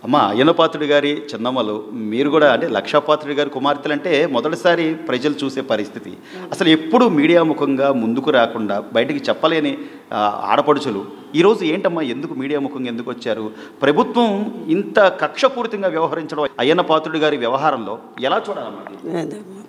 అమ్మ అయ్యనపాత్రుడి గారి చిన్నమ్మలు మీరు కూడా అంటే లక్షాపాత్రుడి గారి కుమార్తెలు అంటే మొదటిసారి ప్రజలు చూసే పరిస్థితి అసలు ఎప్పుడు మీడియా ముఖంగా ముందుకు రాకుండా బయటికి చెప్పలేని ఆ, ఆడపడుచులు ఈరోజు ఏంటమ్మా ఎందుకు మీడియా ముఖంగా ఎందుకు వచ్చారు ప్రభుత్వం ఇంత కక్షపూరితంగా వ్యవహరించడం అయ్యన్న పాత్రుడి గారి వ్యవహారంలో ఎలా చూడాలమ్మా ఇది? అదమ్మా.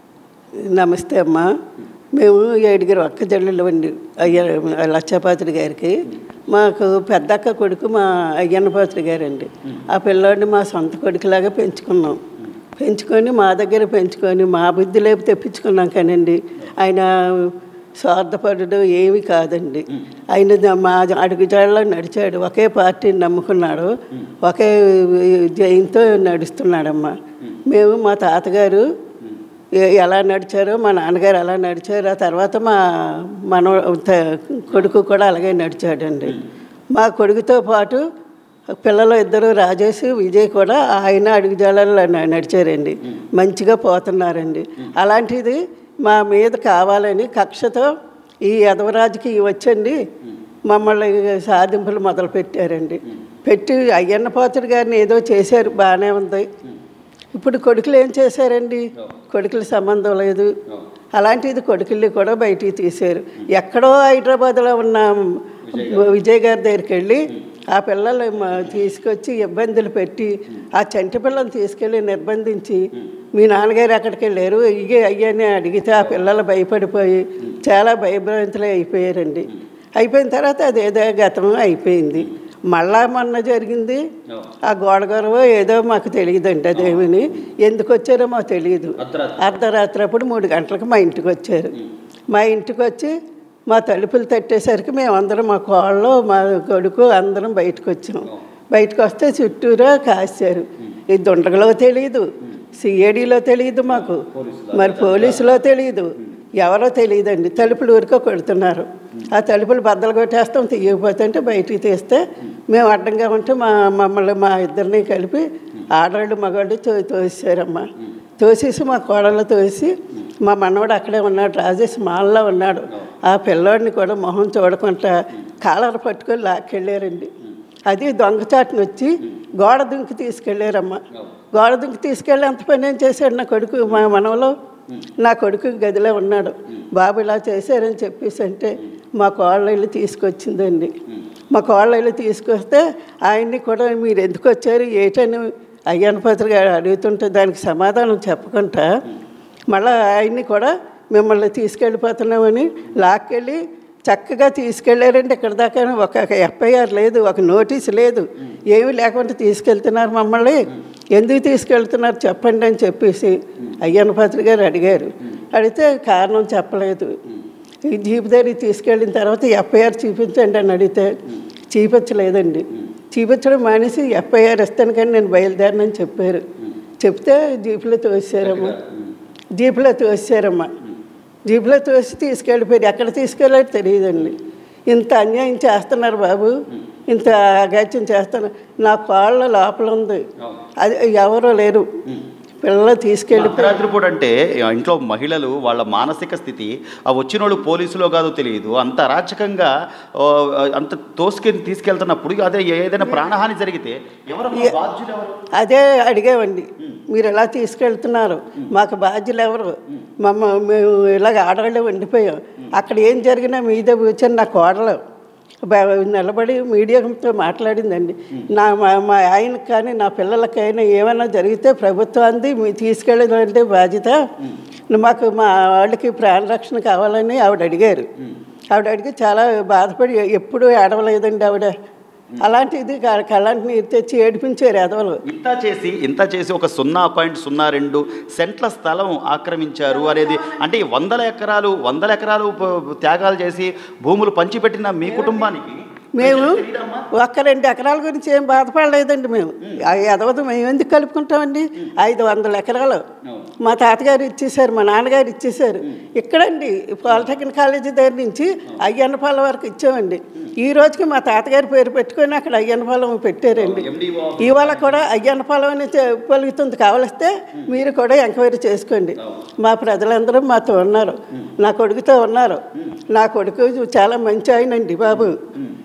నమస్తే అమ్మా మేము ఏడుగురు అక్క చెల్లెలు అండి అయ్య లక్షపాత్రి గారికి మాకు పెద్దక్క కొడుకు మా అయ్యన్నపాత్రి గారండి ఆ పిల్లోడిని మా సొంత కొడుకులాగా పెంచుకున్నాం పెంచుకొని మా దగ్గర పెంచుకొని మా బుద్ధి లేపు తెప్పించుకున్నాం కానండి ఆయన స్వార్థపరుడు ఏమీ కాదండి ఆయన ద- మా అడుగుజాడలో నడిచాడు ఒకే పార్టీని నమ్ముకున్నాడు ఒకే జయంతో నడుస్తున్నాడమ్మా మేము మా తాతగారు ఎ- ఎలా నడిచారో మా నాన్నగారు ఎలా నడిచారో ఆ తర్వాత మా మన కొడుకు కూడా అలాగే నడిచాడండి మా కొడుకుతో పాటు పిల్లలు ఇద్దరు రాజేష్ విజయ్ కూడా ఆయన అడుగుజాడల్లో న- నడిచారండి మంచిగా పోతున్నారండి అలాంటిది మా మీద కావాలని కక్షతో ఈ యదవరాజుకి వచ్చండి మమ్మల్ని సాధింపులు మొదలు పెట్టారండి పెట్టి అయ్యన్న పాత్రుడు గారిని ఏదో చేశారు బాగానే ఉంది ఇప్పుడు కొడుకులు ఏం చేశారండి కొడుకుల సంబంధం లేదు అలాంటిది కొడుకుల్ని కూడా బయటికి తీశారు ఎక్కడో హైదరాబాద్లో ఉన్న విజయ్ గారి దగ్గరికి వెళ్ళి ఆ పిల్లలు మ- తీసుకొచ్చి ఇబ్బందులు పెట్టి ఆ చంటి పిల్లల్ని తీసుకెళ్ళి నిర్బంధించి మీ నాన్నగారు ఎక్కడికి వెళ్ళారు ఇగే అయ్యని అడిగితే ఆ పిల్లలు భయపడిపోయి చాలా భయభ్రాంతులు అయిపోయారండి అయిపోయిన తర్వాత అది ఏదో గతం అయిపోయింది మళ్ళా మొన్న జరిగింది ఆ గోడ గొడవ ఏదో మాకు తెలియదండి అదేమని ఎందుకు వచ్చారో మాకు తెలియదు అర్ధరాత్రి అప్పుడు మూడు గంటలకు మా ఇంటికి వచ్చారు మా ఇంటికి వచ్చి మా తలుపులు తట్టేసరికి మేమందరం మా కోళ్ళు మా కొడుకు అందరం బయటకు వచ్చాం బయటకు వస్తే చుట్టూరా కాశారు ఈ దుండగలో తెలియదు సిఐడిలో తెలియదు మాకు మరి పోలీసులో తెలియదు ఎవరో తెలియదండి తలుపులు ఊరికో కొడుతున్నారు ఆ తలుపులు బద్దలు కొట్టేస్తాం తీయకపోతుంటే బయటికి తీస్తే మేము అడ్డంగా ఉంటే మా మమ్మల్ని మా ఇద్దరిని కలిపి ఆడవాళ్ళు మగవాళ్ళు తో తోసారమ్మా తోసేసి మా కోడళ్ళు తోసి మా మనవడు అక్కడే ఉన్నాడు రాజేష్ మాల్లో ఉన్నాడు ఆ పిల్లోడిని కూడా మొహం చూడకుండా కాలర్ పట్టుకొని లాక్కెళ్ళారండి అది దొంగచాటును వచ్చి గోడ దుంకి తీసుకెళ్ళారమ్మ గోడ దుంకి తీసుకెళ్ళి అంత పని ఏం చేశాడు నా కొడుకు మా మనవలో నా కొడుకు గదిలో ఉన్నాడు బాబు ఇలా చేశారని చెప్పేసి అంటే మా కోళ్ళ వెళ్ళి తీసుకొచ్చిందండి మా కోళ్ళ వెళ్ళి తీసుకొస్తే ఆయన్ని కూడా మీరు ఎందుకు వచ్చారు ఏటని అయ్యన్నపత్రి గారు అడుగుతుంటే దానికి సమాధానం చెప్పకుండా మళ్ళీ ఆయన్ని కూడా మిమ్మల్ని తీసుకెళ్ళిపోతున్నామని లాక్కెళ్ళి చక్కగా తీసుకెళ్ళారంటే ఇక్కడ దాకా ఒక ఎఫ్ఐఆర్ లేదు ఒక నోటీస్ లేదు ఏమీ లేకుండా తీసుకెళ్తున్నారు మమ్మల్ని ఎందుకు తీసుకెళ్తున్నారు చెప్పండి అని చెప్పేసి అయ్యన్న పాత్రి గారు అడిగారు అడిగితే కారణం చెప్పలేదు ఈ జీపు దగ్గరికి తీసుకెళ్ళిన తర్వాత ఎఫ్ఐఆర్ చూపించండి అని అడిగితే చూపించలేదండి చూపించడం మానేసి ఎఫ్ఐఆర్ ఇస్తాను కానీ నేను బయలుదేరనని చెప్పారు చెప్తే జీపులో తోసారమ్మా జీపులో తోసారమ్మా జీపులో తోసి తీసుకెళ్ళిపోయారు ఎక్కడ తీసుకెళ్ళారో తెలియదండి ఇంత అన్యాయం చేస్తున్నారు బాబు ఇంత అగాత్యం చేస్తున్నారు నా కోళ్ళ లోపల ఉంది అది ఎవరో లేరు పిల్లలు తీసుకెళ్ళి అర్ధరాత్రి పూట అంటే ఇంట్లో మహిళలు వాళ్ళ మానసిక స్థితి ఆ వచ్చిన వాళ్ళు పోలీసులో కాదో తెలియదు అంత అరాచకంగా ఆ, అంత తోసుకెళ్ళి తీసుకెళ్తున్నప్పుడు అదే ఏదైనా ప్రాణహాని జరిగితే ఎవరు బాధ్యులు ఎవరు అదే అడిగామండి మీరు ఎలా తీసుకెళ్తున్నారు మాకు బాధ్యులు ఎవరు మమ్మ మేము ఇలాగ ఆడవాళ్ళే ఉండిపోయాం అక్కడ ఏం జరిగినా మీదే కూర్చొని నా కోడలు బ- నిలబడి మీడియాతో మాట్లాడిందండి నా మా మా ఆయనకి కానీ నా పిల్లలకైనా ఏమైనా జరిగితే ప్రభుత్వాన్ని మీ తీసుకెళ్ళాలంటే బాధ్యత మాకు మా వాళ్ళకి ప్రాణరక్షణ కావాలని ఆవిడ అడిగారు ఆవిడ అడిగి చాలా బాధపడి ఎప్పుడూ ఏడవలేదండి ఆవిడ అలాంటిది క- కళ్ళంటి నీరు తెచ్చి ఏడిపించారు ఎదవలు ఇంత చేసి ఇంత చేసి ఒక సున్నా పాయింట్ సున్నా రెండు సెంట్ల స్థలం ఆక్రమించారు అనేది అంటే ఈ వందల ఎకరాలు వందల ఎకరాలు ప- త్యాగాలు చేసి భూములు పంచిపెట్టిన మీ కుటుంబానికి మేము ఒక్క రెండు ఎకరాల గురించి ఏం బాధపడలేదండి మేము ఆ ఎదవదు మేము ఎందుకు కలుపుకుంటామండి ఐదు వందల ఎకరాలు మా తాతగారు ఇచ్చేసారు మా నాన్నగారు ఇచ్చేసారు ఇక్కడండి పాలిటెక్నిక్ కాలేజీ దగ్గర నుంచి అయ్యన్నపాలెం వరకు ఇచ్చామండి ఈ రోజుకి మా తాతగారి పేరు పెట్టుకొని అక్కడ అయ్యన్నపాలెం పెట్టారండి ఇవాళ కూడా అయ్యన్నపాలెం అని చె- పలుకుతుంది కావలిస్తే మీరు కూడా ఎంక్వైరీ చేసుకోండి మా ప్రజలందరూ మాతో ఉన్నారు నా కొడుకుతో ఉన్నారు నా కొడుకు చాలా మంచి ఆయనండి బాబు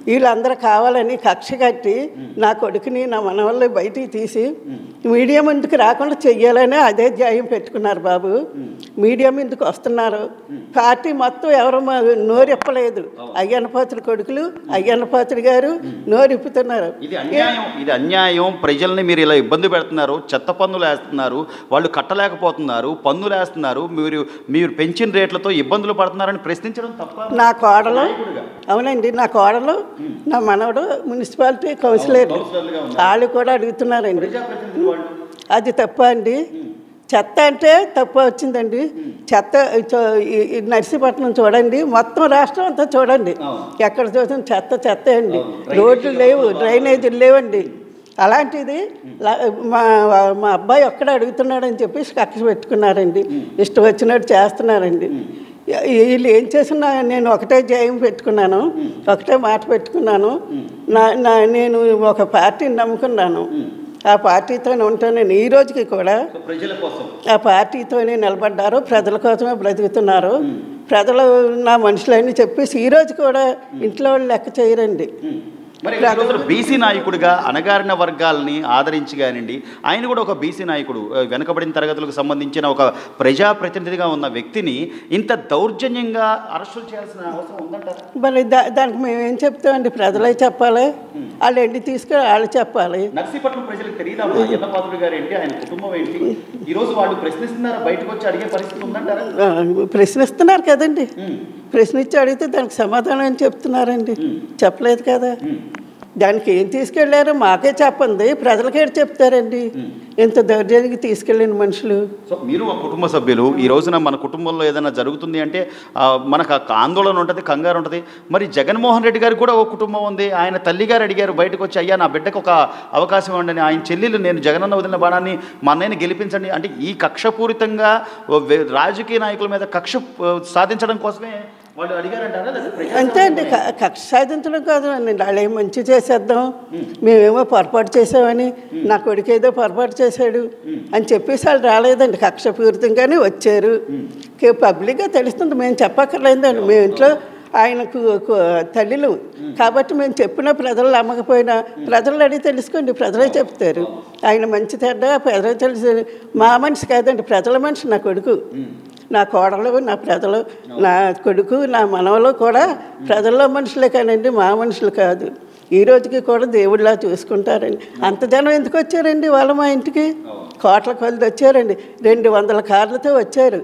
వీళ్ళందరూ కావాలని కక్ష కట్టి నా కొడుకుని నా మనవల్ని బయటికి తీసి మీడియా ముందుకు రాకుండా చెయ్యాలని అదే ధ్యేయం పెట్టుకున్నారు బాబు మీడియా ముందుకు వస్తున్నారు పార్టీ మొత్తం ఎవరు మా- నోరిప్పలేదు అయ్యన్నపాత్రి కొడుకులు అయ్యన్నపాత్రి గారు నోరిప్పుతున్నారు ఇది అన్యాయం ఇది అన్యాయం ప్రజల్ని మీరు ఇలా ఇబ్బంది పెడుతున్నారు చెత్త పన్నులు వేస్తున్నారు వాళ్ళు కట్టలేకపోతున్నారు పన్నులు వేస్తున్నారు మీరు మీరు పెంచిన రేట్లతో ఇబ్బందులు పడుతున్నారని ప్రశ్నించడం తప్ప నా కోడలు నాయకుడిగా. అవునండి నా కోడలు నా మనవడు మున్సిపాలిటీ కౌన్సిలర్ కౌన్సిలర్లుగా ఉన్నారు. వాళ్ళు కూడా అడుగుతున్నారండి ప్రజాప్రతినిధులు వాళ్ళు అది తప్ప అండి చెత్త అంటే తప్పు వచ్చిందండి చెత్త చూ- ఈ- ఈ నర్సీపట్నం చూడండి మొత్తం రాష్ట్రం అంతా చూడండి అవును. ఎక్కడ చూసిన చెత్త చెత్త అండి అవును. రోడ్లు లేవు డ్రైనేజీలు లేవండి అలాంటిది లా- మా మా అబ్బాయి ఒక్కడ అడుగుతున్నాడని చెప్పేసి కక్ష పెట్టుకున్నారండి ఇష్టం వచ్చినట్టు చేస్తున్నారండి వీళ్ళు ఏం చేసినా నేను ఒకటే జయం పెట్టుకున్నాను ఒకటే మాట పెట్టుకున్నాను నా నా నేను ఒక పార్టీని నమ్ముకున్నాను ఆ పార్టీతోనే ఉంటాను నేను ఈ రోజుకి కూడా సో ప్రజల కోసం ఆ పార్టీతోనే నిలబడ్డారు ప్రజల కోసమే బ్రతుకుతున్నారు ప్రజలు నా మనుషులని చెప్పేసి ఈ రోజు కూడా ఇంట్లో వాళ్ళు లెక్క చేయరండి మరి ఈ రోజున బీసీ నాయకుడిగా అణగారిన వర్గాల్ని ఆదరించి కానివ్వండి ఆయన కూడా ఒక బీసీ నాయకుడు ఆ, వెనుకబడిన తరగతులకు సంబంధించిన ఒక ప్రజాప్రతినిధిగా ఉన్న వ్యక్తిని ఇంత దౌర్జన్యంగా అరెస్టులు చేయాల్సిన అవసరం ఉందంటారా మరి దా దానికి మేము ఏం చెప్తామండి ప్రజలే చెప్పాలి వాళ్ళు ఎండి తీసుకుని వాళ్ళు చెప్పాలి నర్సీపట్నం ప్రజలకు తెలియదా ఎన్నపాత్రుడు గారు ఏంటి ఆయన కుటుంబం ఏంటి ఈ రోజు వాళ్ళు ప్రశ్నిస్తున్నారా బయటకు వచ్చి అడిగే పరిస్థితి ఉందంటారా ఆ, ప్రశ్నిస్తున్నారు కదండి ఉమ్. ప్రశ్నించి అడిగితే దానికి సమాధానం ఏం చెప్తున్నారండి చెప్పలేదు కదా దానికి ఏం తీసుకెళ్ళారు మాకే చెప్పండి ప్రజలకే చెప్తారండి ఎంత దౌర్జన్యంగా తీసుకెళ్ళిన మనుషులు సో మీరు ఒక కుటుంబ సభ్యులు ఈ రోజున మన కుటుంబంలో ఏదైనా జరుగుతుంది అంటే ఆ, మనకు ఆ ఆందోళన ఉంటుంది కంగారు ఉంటుంది మరి జగన్మోహన్ రెడ్డి గారికి కూడా ఒక కుటుంబం ఉంది ఆయన తల్లి గారు అడిగారు బయటకు వచ్చి అయ్యా నా బిడ్డకు ఒక అవకాశం ఇవ్వండి ఆయన చెల్లెలు నేను జగనన్న వదిలిన బాణాన్ని మా అన్నయ్యని గెలిపించండి అంటే ఈ కక్షపూరితంగా ఓ వే- రాజకీయ నాయకుల మీద కక్ష ఆ, సాధించడం కోసమే వాళ్ళు అడిగారంటారా లేదా ప్రజా అంతే అండి క- కక్ష సాధించడం కాదు అండి వాళ్ళు ఏం మంచి చేసేద్దాం మేమేమో పొరపాటు చేసామని నా కొడుకు ఏదో పొరపాటు చేశాడు అని చెప్పేసి వాళ్ళు రాలేదండి కక్షపూరితంగానే వచ్చారు కే- పబ్లిక్గా తెలుస్తుంది మేము చెప్పక్కర్లేదండి మేము ఇంట్లో ఆయనకు కు- తల్లిలు కాబట్టి మేము చెప్పిన ప్రజలు నమ్మకపోయినా ప్రజలు అడిగి తెలుసుకోండి ప్రజలే చెప్తారు ఆయన మంచి చెడ్డ ప్రజలు తెలుసు మా మనిషి కాదండి ప్రజల మనిషి నా కొడుకు నా కోడలు నా ప్రజలు నా కొడుకు నా మనవలు కూడా ప్రజల్లో మనుషులే కానండి మా మనుషులు కాదు ఈ రోజుకి కూడా దేవుడిలా చూసుకుంటారండి అంత జనం ఎందుకు వచ్చారండి వాళ్ళు మా ఇంటికి కోట్ల కొలది వచ్చారండి రెండు వందల కార్లతో వచ్చారు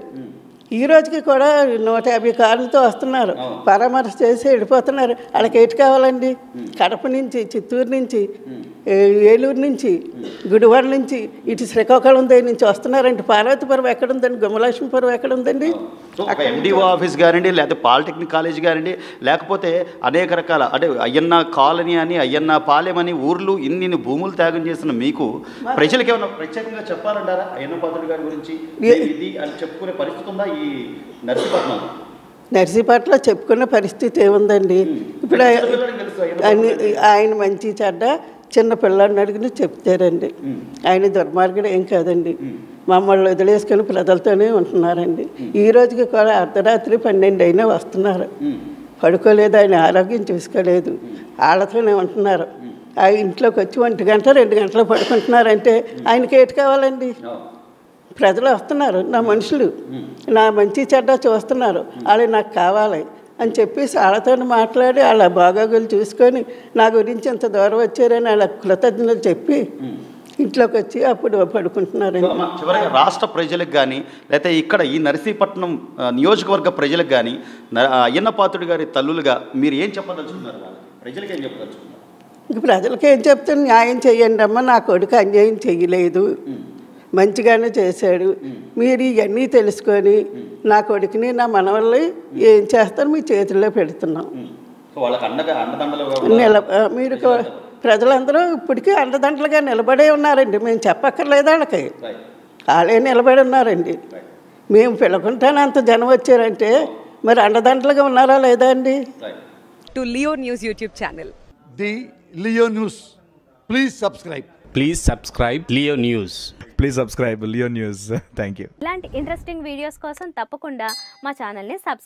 ఈ రోజుకి కూడా నూట యాభై కార్లతో వస్తున్నారు పరామర్శ చేసి వెళ్ళిపోతున్నారు వాళ్ళకి ఏంటి కావాలండి కడప నుంచి చిత్తూరు నుంచి ఏ- ఏలూరు నుంచి గుడివాడ నుంచి ఇటు శ్రీకాకుళం దగ్గర నుంచి వస్తున్నారండి పార్వతీపురం ఎక్కడ ఉందండి గుమ్మలక్ష్మీపురం ఎక్కడ ఉందండి సో ఒక ఎండిఓ ఆఫీస్ కానివ్వండి లేకపోతే పాలిటెక్నిక్ కాలేజ్ కానివ్వండి లేకపోతే అనేక రకాల అంటే అయ్యన్న కాలనీ అని అయ్యన్న పాలెం అని ఊర్లు ఇన్ని ఇన్ని భూములు త్యాగం చేసిన మీకు ప్రజలకు ఏమైనా ప్రత్యేకంగా చెప్పాలంటారా అయ్యన్న పాత్రుడు గారి గురించి ఇది అని చెప్పుకునే పరిస్థితి ఉందా ఈ నర్సీపట్నం నర్సీపట్ల చెప్పుకున్న పరిస్థితి ఏముందండి ఇప్పుడు ఆయ- తెలుసు అయ్యన్న ఆయన ఆయన మంచి చెడ్డ చిన్న పిల్లాడిని అడిగిన చెప్తారండి ఆయన దుర్మార్గుడు ఏం కాదండి మమ్మల్ని వదిలేసుకొని ప్రజలతోనే ఉంటున్నారండి ఈ రోజుకి కూడా అర్ధరాత్రి పన్నెండు అయినా వస్తున్నారు పడుకోలేదు ఆయన ఆరోగ్యం చూసుకోలేదు వాళ్ళతోనే ఉంటున్నారు ఆ ఇంట్లోకి వచ్చి ఒంటి గంట రెండు గంటలు పడుకుంటున్నారంటే ఆయనకి ఏటి కావాలండి ప్రజలు వస్తున్నారు నా మనుషులు నా మంచి చెడ్డ చూస్తున్నారు వాళ్ళు నాకు కావాలి అని చెప్పేసి వాళ్ళతో మాట్లాడి వాళ్ళ బాగోగులు చూసుకొని నా గురించి ఇంత దూరం వచ్చారని వాళ్ళ కృతజ్ఞతలు చెప్పి ఇంట్లోకి వచ్చి అప్పుడు పడుకుంటున్నారండి అమ్మ, చివరిగా రాష్ట్ర ప్రజలకు కానీ లేకపోతే ఇక్కడ ఈ నర్సీపట్నం ఆ, నియోజకవర్గ ప్రజలకు కానీ న- ఆ, అయ్యన్న పాత్రుడు గారి తల్లులుగా మీరు ఏం చెప్పదలుచుకున్నారు వాళ్ళు ప్రజలకు ఏం చెప్పదలుచుకున్నారు ఇంక ప్రజలకి ఏం చెప్తాను న్యాయం చెయ్యండి అమ్మ నా కొడుకు అన్యాయం చెయ్యలేదు మంచిగానే చేశాడు మీరు ఇవన్నీ తెలుసుకొని నా కొడుకుని నా మనవల్ని ఏం చేస్తారు మీ చేతుల్లో పెడుతున్నాం సో వాళ్ళకి అండగా అండదండలుగా నిల మీరు కూ- ప్రజలందరూ ఇప్పటికీ అండదండలుగా నిలబడే ఉన్నారండి మేము చెప్పక్కర్లేదు వాళ్ళకి రైట్ వాళ్ళే నిలబడి ఉన్నారండి రైట్ మేము పిలకుంటానే అంత జనం వచ్చారంటే మరి అండదండలుగా ఉన్నారా లేదా అండి right to Leo News YouTube channel. the Leo News. Please subscribe. Please subscribe Leo News. Please subscribe Leo News thank you ఇలాంటి ఇంట్రెస్టింగ్ వీడియోస్ కోసం తప్పకుండా మా ఛానల్ని సబ్స్క్రైబ్